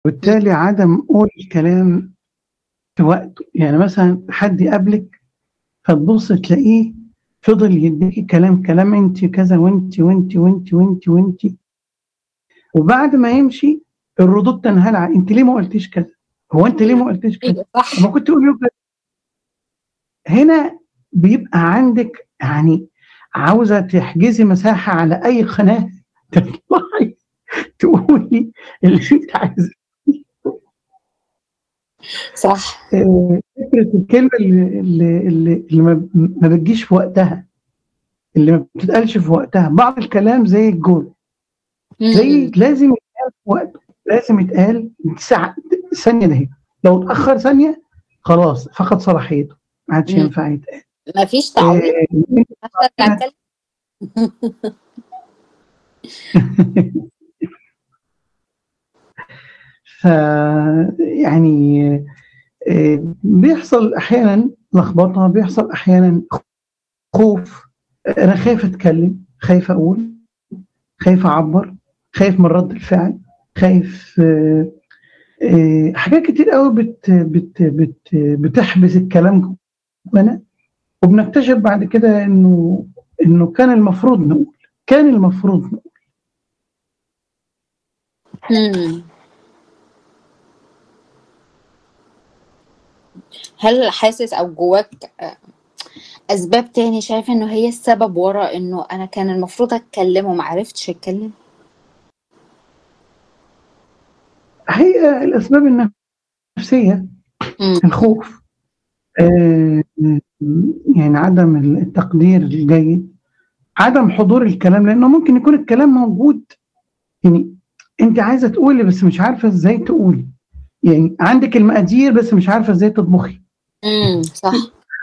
وبالتالي عدم قول الكلام في وقته يعني مثلا حد يقابلك فتبص تلاقيه فضل يديكي كلام كلام انت كذا وانت وانت وانت وانت وانت وبعد ما يمشي الردود تنهال انت ليه ما قلتيش كذا هو انت ليه ما قلتيش كذا صح ما كنت تقولي كذا هنا بيبقى عندك يعني عاوزه تحجزي مساحه على اي قناه تطلعي تقولي اللي انت عايزاه صح آه، فكره الكلمه اللي اللي, اللي, اللي ما ما بتجيش في وقتها اللي ما بتتقالش في وقتها بعض الكلام زي الجول زي مم. لازم يتقال في وقته لازم يتقال ساعة ثانية ده لو اتأخر ثانية خلاص فقد صلاحيته ما عادش مم. ينفع يتقال مفيش تعويض آه، هترجع أتكلم. ف يعني آه، بيحصل احيانا لخبطه بيحصل احيانا خوف انا خايف اتكلم خايف اقول خايف اعبر خايف من رد الفعل خايف آه، آه، حاجات كتير قوي بت بت بت بتحبس الكلام جوانا وبنكتشف بعد كده انه انه كان المفروض نقول كان المفروض نقول مم. هل حاسس او جواك آه، اسباب تاني شايف انه هي السبب ورا انه انا كان المفروض اتكلم وما عرفتش اتكلم هي الاسباب النفسيه مم. الخوف آه، يعني عدم التقدير الجيد عدم حضور الكلام لانه ممكن يكون الكلام موجود يعني انت عايزه تقولي بس مش عارفه ازاي تقولي يعني عندك المقادير بس مش عارفه ازاي تطبخي مم. صح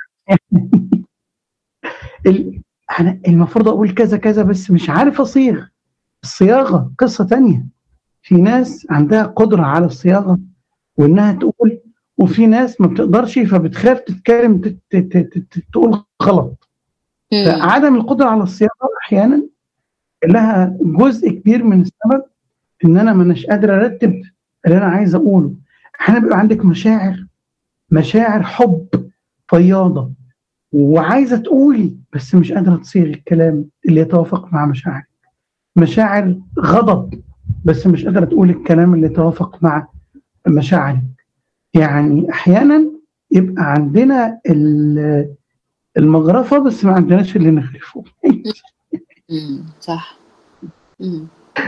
ال- انا المفروض اقول كذا كذا بس مش عارف اصيغ الصياغه قصه تانية في ناس عندها قدره على الصياغه وانها تقول وفي ناس ما بتقدرش فبتخاف تتكلم تت- تت- تت- تقول غلط مم. فعدم القدره على الصياغه احيانا لها جزء كبير من السبب ان انا ما اناش قادر ارتب اللي انا عايز اقوله احيانا بيبقى عندك مشاعر مشاعر حب فياضه وعايزه تقولي بس مش قادره تصيغ الكلام اللي يتوافق مع مشاعرك مشاعر غضب بس مش قادره تقول الكلام اللي يتوافق مع مشاعرك يعني احيانا يبقى عندنا ال- المغرفه بس ما عندناش اللي نغرفه مم. صح مم.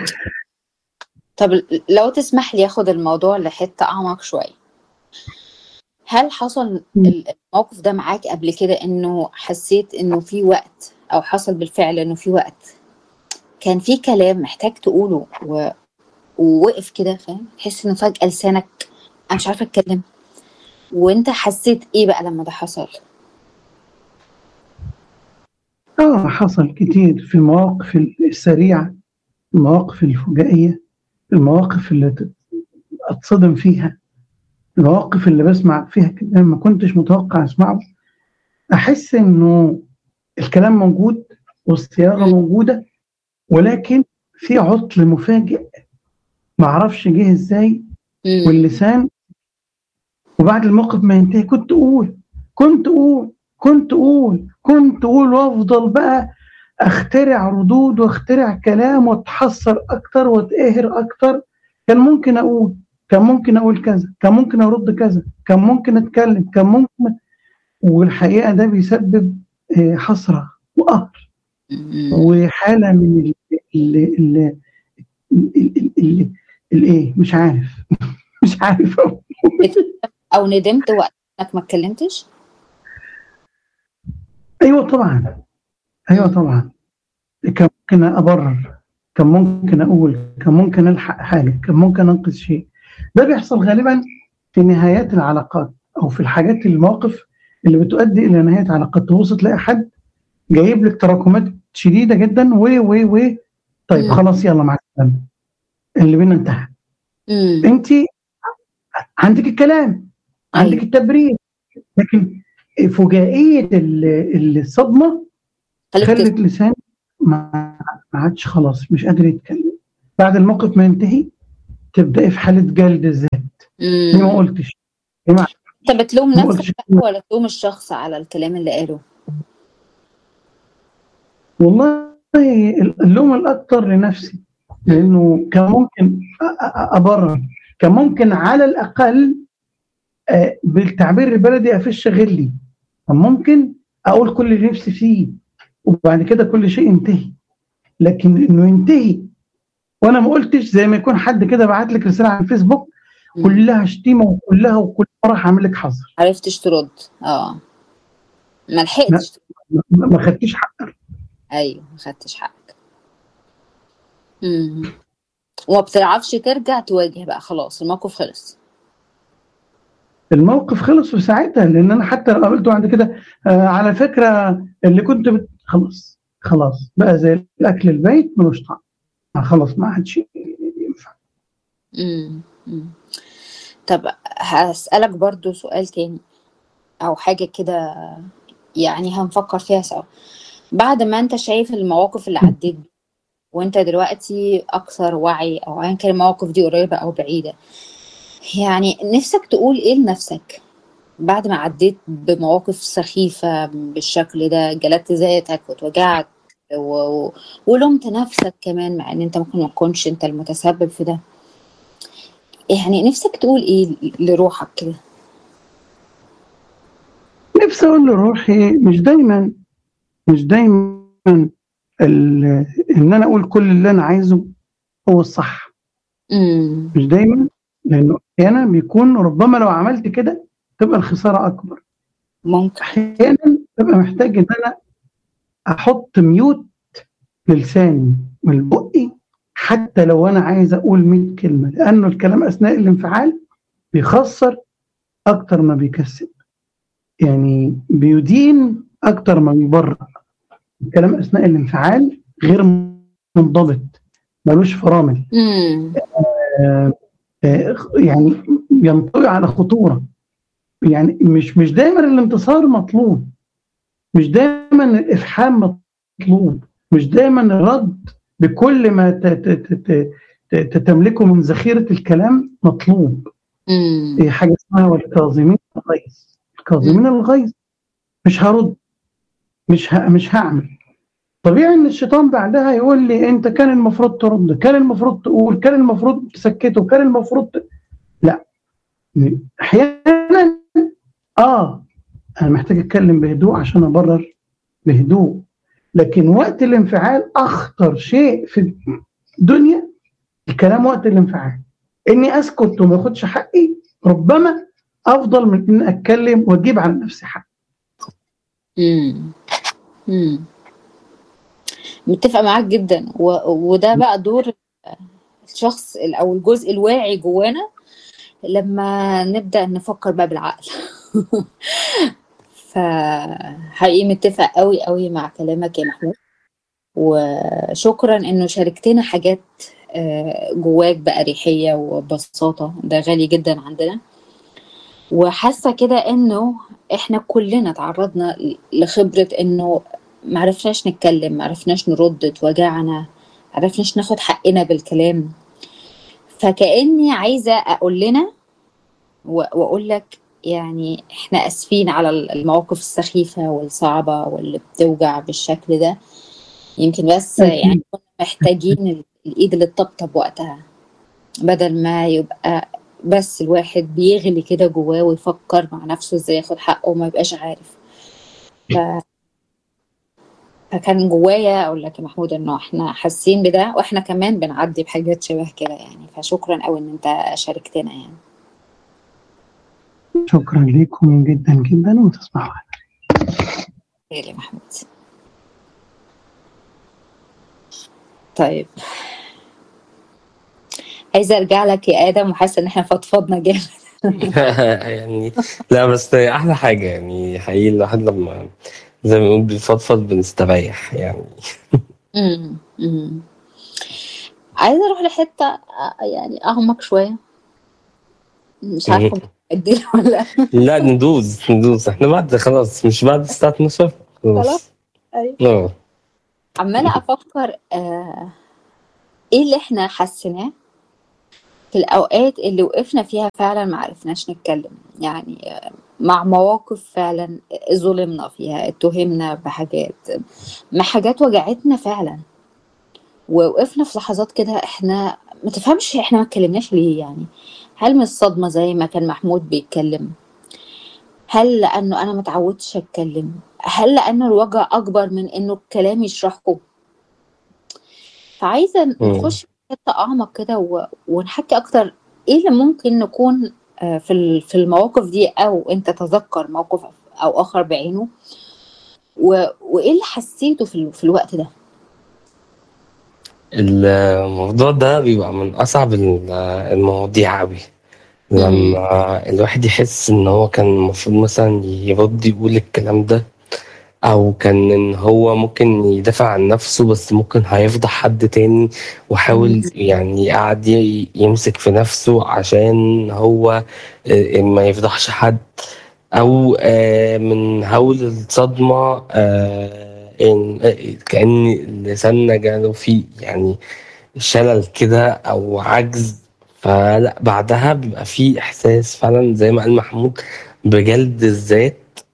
طب لو تسمح لي اخد الموضوع لحته اعمق شويه هل حصل مم. الموقف ده معاك قبل كده انه حسيت انه في وقت او حصل بالفعل انه في وقت كان في كلام محتاج تقوله و... ووقف كده فاهم تحس ان فجأة لسانك انا مش عارفة اتكلم وانت حسيت ايه بقى لما ده حصل اه حصل كتير في المواقف السريعه المواقف الفجائيه المواقف اللي ت- اتصدم فيها المواقف اللي بسمع فيها كلام ما كنتش متوقع اسمعه احس انه الكلام موجود والصياغه مم. موجوده ولكن في عطل مفاجئ ما اعرفش جه ازاي مم. واللسان وبعد الموقف ما ينتهي كنت اقول كنت اقول كنت اقول كنت اقول وافضل بقى اخترع ردود واخترع كلام واتحسر اكتر واتقهر اكتر كان ممكن اقول كان ممكن اقول كذا كان ممكن ارد كذا كان ممكن اتكلم كان ممكن والحقيقه ده بيسبب آه، حسره وقهر مم. وحاله من ال ال ال ال- ال- ال- الايه مش عارف مش عارف أقول. او ندمت وقت انك ما اتكلمتش ايوه طبعا ايوه طبعا كان ممكن ابرر كان ممكن اقول كان ممكن الحق حاجه كان ممكن انقذ شيء ده بيحصل غالبا في نهايات العلاقات او في الحاجات المواقف اللي بتؤدي الى نهايه علاقات تبص تلاقي حد جايب لك تراكمات شديده جدا و و و طيب مم. خلاص يلا مع السلامه اللي بينا انتهى مم. انت عندك الكلام عندك أيوة. التبرير لكن فجائيه ال- الصدمه خليك تس- خلت لسان ما ما عادش خلاص مش قادر يتكلم بعد الموقف ما ينتهي تبداي في حاله جلد الذات ليه ما امم قلتش ليه ما انت بتلوم ما نفسك قلتش بقى ولا تلوم الشخص على الكلام اللي قاله والله اللوم الاكثر لنفسي لانه كان ممكن أ- أ- ابرر كان ممكن على الاقل آه، بالتعبير البلدي افش غلي كان ممكن اقول كل اللي نفسي فيه وبعد كده كل شيء ينتهي لكن انه ينتهي وانا ما قلتش زي ما يكون حد كده بعت لك رساله على الفيسبوك مم. كلها شتيمه وكلها وكلها راح اعمل لك حظر عرفتش ترد اه ما لا لحقتش ما ما خدتيش حق ايوه ما خدتش حقك امم وما بتعرفش ترجع تواجه بقى خلاص الموقف خلص الموقف خلص في ساعتها لان انا حتى لو قابلته عند كده آه على فكره اللي كنت بت... خلاص خلاص بقى زي الاكل البيت ملوش طعم آه خلاص ما عادش ينفع امم أمم. طب هسألك برضو سؤال تاني او حاجة كده يعني هنفكر فيها سوا بعد ما انت شايف المواقف اللي عديت بيها وانت دلوقتي اكثر وعي او ايا كان المواقف دي قريبة او بعيدة يعني نفسك تقول ايه لنفسك بعد ما عديت بمواقف سخيفة بالشكل ده جلدت ذاتك واتوجعت و... و... ولومت نفسك كمان مع ان انت ممكن ما تكونش انت المتسبب في ده يعني نفسك تقول ايه لروحك كده نفسي اقول لروحي مش دايما مش دايما ال- ان انا اقول كل اللي انا عايزه هو الصح امم مش دايما لانه احيانا بيكون ربما لو عملت كده تبقى الخساره اكبر ممكن احيانا ببقى محتاج ان انا احط ميوت للساني من بقي حتى لو انا عايز اقول 100 كلمه لانه الكلام اثناء الانفعال بيخسر اكتر ما بيكسب يعني بيدين اكتر ما بيبرر الكلام اثناء الانفعال غير منضبط ملوش فرامل امم آه، آه، يعني ينطوي على خطوره يعني مش مش دايما الانتصار مطلوب مش دايما الافحام مطلوب مش دايما الرد بكل ما ت- ت- ت- ت- ت- تملكه من ذخيره الكلام مطلوب امم هي حاجه اسمها والكاظمين الغيظ الكاظمين الغيظ مش هرد مش ه... مش هعمل طبيعي ان الشيطان بعدها يقول لي انت كان المفروض ترد كان المفروض تقول كان المفروض تسكته كان المفروض ت... لا احيانا اه انا محتاج اتكلم بهدوء عشان ابرر بهدوء لكن وقت الانفعال اخطر شيء في الدنيا الكلام وقت الانفعال اني اسكت وما اخدش حقي ربما افضل من ان اتكلم واجيب على نفسي حق امم امم متفقة معاك جدا و... وده بقى دور الشخص ال- او الجزء الواعي جوانا لما نبدأ نفكر بقى بالعقل فحقيقي متفق قوي قوي مع كلامك يا محمود وشكرا انه شاركتنا حاجات آه، جواك بأريحية وبساطة ده غالي جدا عندنا وحاسة كده انه احنا كلنا تعرضنا لخبرة انه معرفناش نتكلم معرفناش نرد اتوجعنا معرفناش ناخد حقنا بالكلام فكأني عايزة اقول لنا و- واقول لك يعني احنا اسفين على المواقف السخيفة والصعبة واللي بتوجع بالشكل ده يمكن بس أكيد. يعني كنا محتاجين ال- الايد اللي تطبطب وقتها بدل ما يبقى بس الواحد بيغلي كده جواه ويفكر مع نفسه ازاي ياخد حقه وما يبقاش عارف ف... فكان جوايا اقول لك يا محمود انه احنا حاسين بده واحنا كمان بنعدي بحاجات شبه كده يعني فشكرا قوي ان انت شاركتنا يعني شكرا لكم جدا جدا وتصبحوا على خير يا محمود طيب عايزه ارجع لك يا ادم وحاسه ان احنا فضفضنا جامد يعني لا بس احلى حاجه يعني حقيقي الواحد لما زي ما بنقول بيفضفض بنستريح يعني امم امم عايزه اروح لحته آه، يعني اعمق شويه مش عارفه ادي ولا لا ندوز ندوز احنا بعد خلاص مش بعد الساعه 12 خلاص. خلاص أيوة. اه عماله افكر آه ايه اللي احنا حسيناه في الأوقات اللي وقفنا فيها فعلا ما عرفناش نتكلم يعني آه، مع مواقف فعلا ظلمنا فيها اتهمنا بحاجات ما حاجات وجعتنا فعلا ووقفنا في لحظات كده احنا ما تفهمش احنا ما اتكلمناش ليه يعني هل من الصدمة زي ما كان محمود بيتكلم هل لأنه أنا ما اتعودتش أتكلم هل لأن الوجع أكبر من إنه الكلام يشرحه فعايزة مم. نخش في حتة أعمق كده و... ونحكي أكتر إيه اللي ممكن نكون آه، في ال- في المواقف دي أو أنت تذكر موقف أو آخر بعينه و... وإيه اللي حسيته في, ال... في الوقت ده الموضوع ده بيبقى من أصعب ال- المواضيع أوي لما الواحد يحس إن هو كان المفروض مثلا يرد يقول الكلام ده أو كان إن هو ممكن يدافع عن نفسه بس ممكن هيفضح حد تاني وحاول يعني قاعد ي- يمسك في نفسه عشان هو آه، ما يفضحش حد أو آه، من هول الصدمة آه، إن آه، كأن لساننا جاله فيه يعني شلل كده أو عجز فلا بعدها بيبقى فيه إحساس فعلا زي ما قال محمود بجلد الذات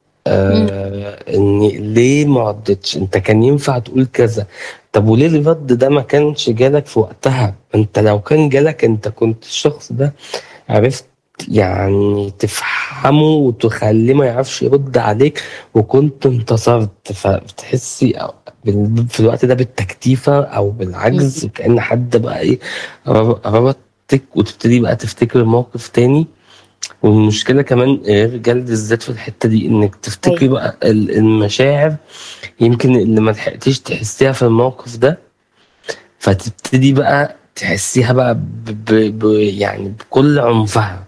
آه إن ليه ما ردتش أنت كان ينفع تقول كذا طب وليه الرد ده ما كانش جالك في وقتها أنت لو كان جالك أنت كنت الشخص ده عرفت يعني تفهمه وتخليه ما يعرفش يرد عليك وكنت انتصرت فبتحسي أو- بال- في الوقت ده بالتكتيفة أو بالعجز كأن حد بقى إيه رب- ربطك وتبتدي بقى تفتكر موقف تاني والمشكلة كمان غير جلد الذات في الحتة دي إنك تفتكري أيوة. بقى ال- المشاعر يمكن اللي ما لحقتيش تحسيها في الموقف ده فتبتدي بقى تحسيها بقى ب... ب... ب... يعني بكل عنفها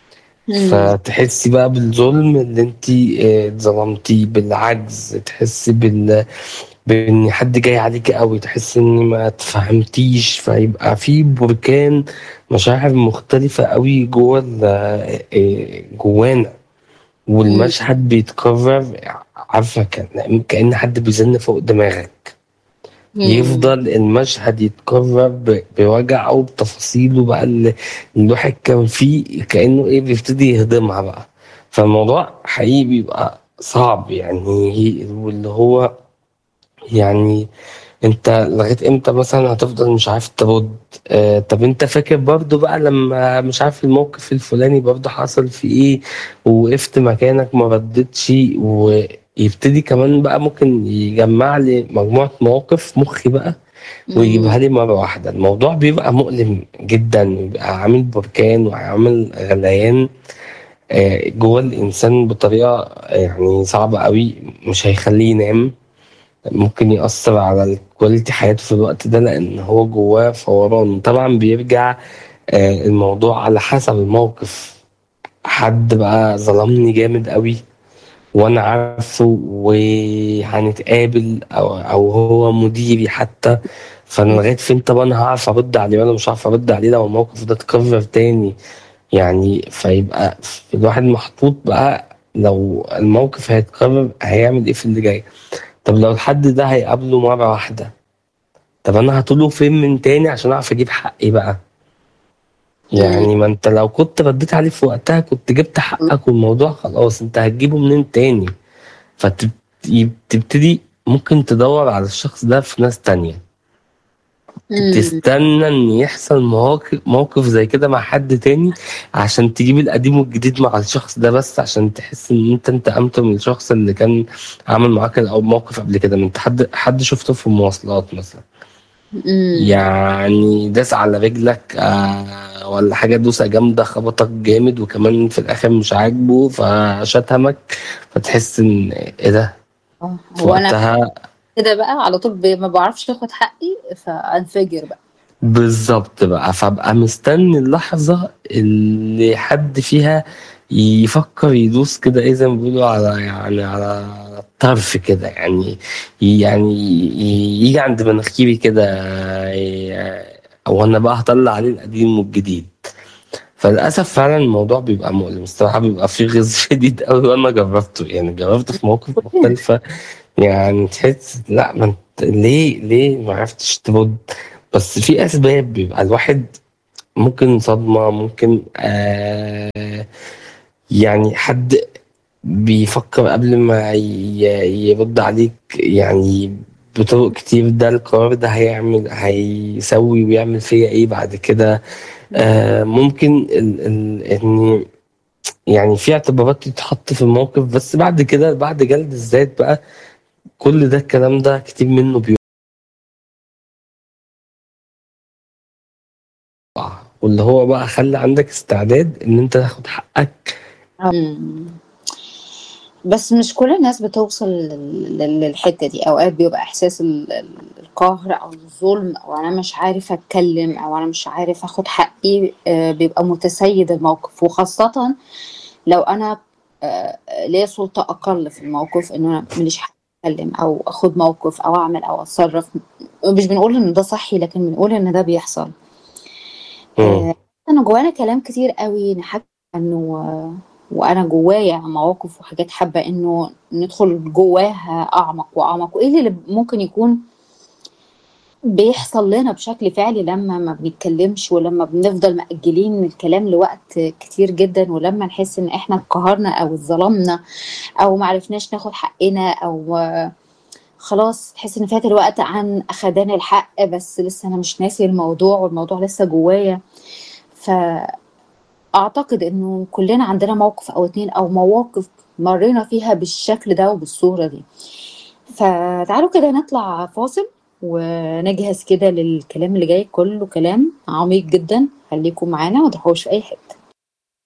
فتحسي بقى بالظلم اللي انت اتظلمتيه بالعجز تحسي بال بان حد جاي عليكي قوي تحسي ان ما تفهمتيش فيبقى في بركان مشاعر مختلفة قوي جوه ال- إيه، جوانا والمشهد بيتكرر عارفة كأن كأن حد بيزن فوق دماغك يفضل المشهد يتكرر ب- بوجعه وبتفاصيله بقى اللي الواحد كان فيه كأنه ايه بيبتدي يهضمها بقى فالموضوع حقيقي بيبقى صعب يعني واللي هو يعني انت لغاية امتى مثلا هتفضل مش عارف ترد آه طب انت فاكر برضو بقى لما مش عارف الموقف الفلاني برضو حصل في ايه ووقفت مكانك ما ردتش ويبتدي كمان بقى ممكن يجمع لي مجموعة مواقف مخي بقى ويجيبها لي مرة واحدة الموضوع بيبقى مؤلم جدا بيبقى عامل بركان وعامل غليان آه، جوه الإنسان بطريقة يعني صعبة قوي مش هيخليه ينام ممكن يأثر على كواليتي حياته في الوقت ده لأن هو جواه فوران طبعا بيرجع آه، الموضوع على حسب الموقف حد بقى ظلمني جامد قوي وانا عارفه وهنتقابل او او هو مديري حتى فانا لغايه فين طب انا هعرف ارد عليه ولا مش هعرف ارد عليه لو الموقف ده اتكرر تاني يعني فيبقى الواحد محطوط بقى لو الموقف هيتكرر هيعمل ايه في اللي جاي طب لو الحد ده هيقابله مره واحده طب انا هطوله فين من تاني عشان اعرف اجيب حقي بقى يعني ما انت لو كنت رديت عليه في وقتها كنت جبت حقك والموضوع خلاص انت هتجيبه منين تاني فتبتدي ممكن تدور على الشخص ده في ناس تانية تستنى ان يحصل مواقف موقف زي كده مع حد تاني عشان تجيب القديم والجديد مع الشخص ده بس عشان تحس ان انت انتقمت من الشخص اللي كان عامل معاك او موقف قبل كده من حد حد شفته في المواصلات مثلا يعني داس على رجلك آه ولا حاجة دوسة جامدة خبطك جامد وكمان في الآخر مش عاجبه فشتمك فتحس إن إيه ده اه في هو انا وقتها كده بقى على طول ب- ما بعرفش اخد حقي فانفجر بقى بالظبط بقى فابقى مستني اللحظة اللي حد فيها يفكر يدوس كده ايه زي ما بيقولوا على يعني على الطرف كده يعني يعني يجي عند مناخيري كده ي- او انا بقى هطلع عليه القديم والجديد فللاسف فعلا الموضوع بيبقى مؤلم الصراحه بيبقى فيه غز شديد قوي وانا جربته يعني جربته في مواقف مختلفه يعني تحس لا ما انت ليه ليه ما عرفتش ترد بس في اسباب بيبقى الواحد ممكن صدمة ممكن آه يعني حد بيفكر قبل ما ي- يرد عليك يعني بطرق كتير ده القرار ده هيعمل هيسوي ويعمل فيا ايه بعد كده آه ممكن ال ال ان يعني في اعتبارات تتحط في الموقف بس بعد كده بعد جلد الذات بقى كل ده الكلام ده كتير منه بيقع واللي هو بقى خلي عندك استعداد ان انت تاخد حقك مم. بس مش كل الناس بتوصل لل- لل- للحتة دي أوقات بيبقى إحساس ال- ال- القهر أو الظلم أو أنا مش عارف أتكلم أو أنا مش عارف أخد حقي آه، بيبقى متسيد الموقف وخاصة لو أنا آه، ليا سلطة أقل في الموقف إن أنا ماليش حق أتكلم أو أخد موقف أو أعمل أو أتصرف مش بنقول إن ده صحي لكن بنقول إن ده بيحصل مم. آه، أنا جوانا كلام كتير قوي نحكي عنه آه، وانا جوايا مواقف وحاجات حابه انه ندخل جواها اعمق واعمق وايه اللي ممكن يكون بيحصل لنا بشكل فعلي لما ما بنتكلمش ولما بنفضل مأجلين الكلام لوقت كتير جدا ولما نحس ان احنا اتقهرنا او اتظلمنا او معرفناش ناخد حقنا او آه، خلاص تحس ان فات الوقت عن اخدان الحق بس لسه انا مش ناسي الموضوع والموضوع لسه جوايا فاعتقد انه كلنا عندنا موقف او اتنين او مواقف مرينا فيها بالشكل ده وبالصورة دي فتعالوا كده نطلع فاصل ونجهز كده للكلام اللي جاي كله كلام عميق جدا خليكم معانا ما تروحوش في اي حته